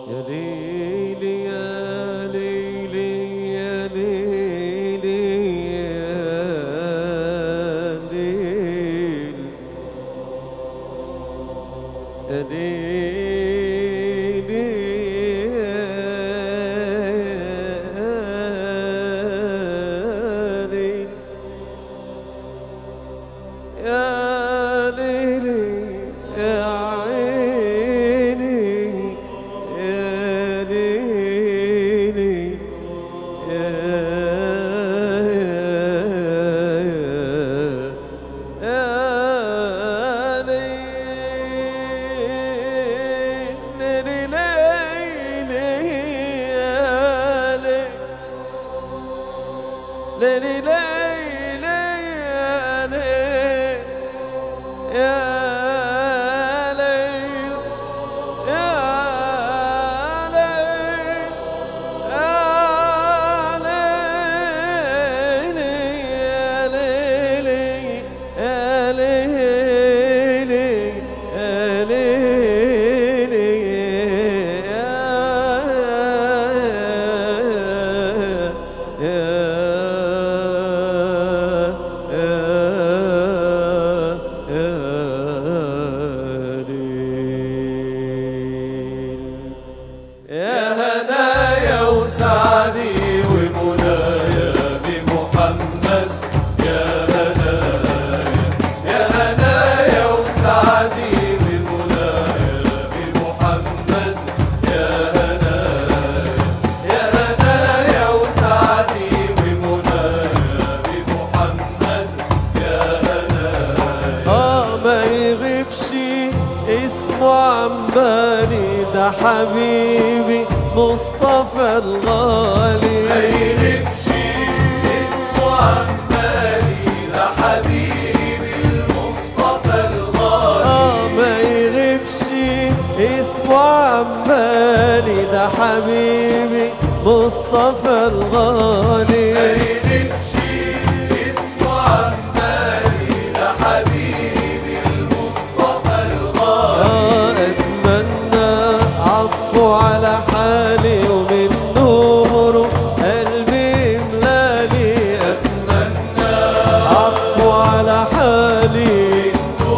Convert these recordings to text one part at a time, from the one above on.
يا ليلي يا ليلي يا ليلي يا ليل يا ليلي يا ليل يا ليلي يا عيني يا ليلي يا يا ليلي ليلي يا ليلي ليلي ليلي يا ليل يا ليل يا ليل يا ليل يا ليل يا ليل يا هنايا وسعدي ومنايا بمحمد يا هنايا يا هنايا وسعدي ومنايا بمحمد يا هنايا يا هنايا وسعدي ومنايا بمحمد يا هنايا اه ما يغيبش اسمه عمالي ده حبيبي مصطفى الغالي ما يغيبش اسمه عمالي ده حبيبي المصطفى الغالي اه ما يغيبش اسمه عمالي ده حبيبي مصطفى الغالي ما يغيبش اسمه عمالي ده حبيبي المصطفى الغالي آه اتمنى عطفه على حالي ومن نوره قلبي يملالي اتمنى عطفه على حالي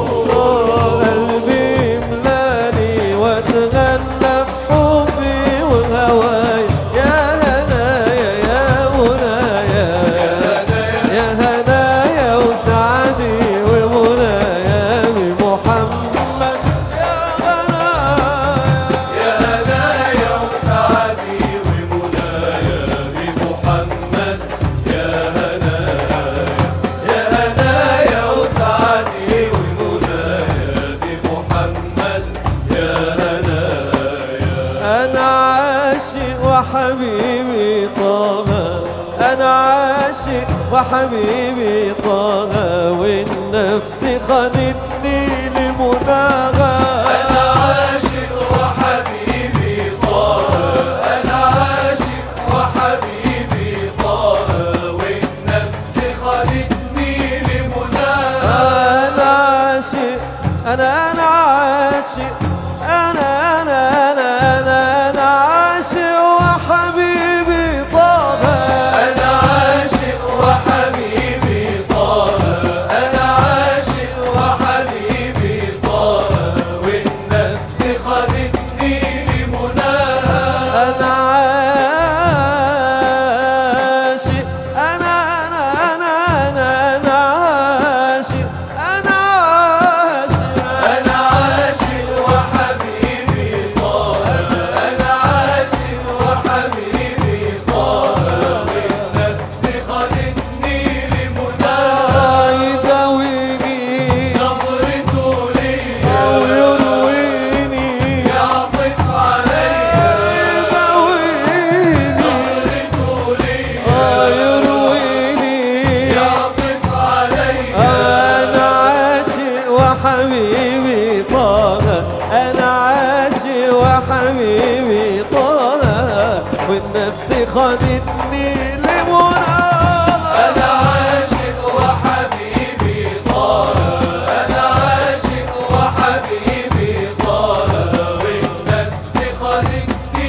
آه قلبي يملالي واتغنى في حبي وهواي يا هنايا يا منايا يا هنايا وسعدي ومنايا بمحمد يا غنايا يا هنايا وسعدي ومنايا بمحمد يا هنايا يا هنايا وسعدي ومنايا بمحمد يا هنايا أنا عاشق وحبيبي طه أنا عاشق وحبيبي طه والنفس خدتني لمناغا أنا عاشق وحبيبي طه أنا عاشق وحبيبي طه والنفس خدتني لمناها أنا عاشق أنا أنا عاشق أنا أنا أنا أنا أنا عاشق وحبيبي طه أنا عاشق وحبيبي طه أنا عاشق وحبيبي طه والنفس خدتني لمناها أنا عاشق أنا أنا أنا أنا أنا عاشق أنا عاشق أنا عاشق وحبيبي طه أنا عاشق وحبيبي طه والنفس خدتني لمناها يداويني نظرته ليا أو يرويني يعطف عليا يداويني نظرته ليا يرويني يعطف عليا أنا عاشق وحبيبي طه أنا عاشق وحبيبي طه والنفس خدتني لمناها أنا عاشق وحبيبي طه أنا عاشق وحبيبي طه والنفس خدتني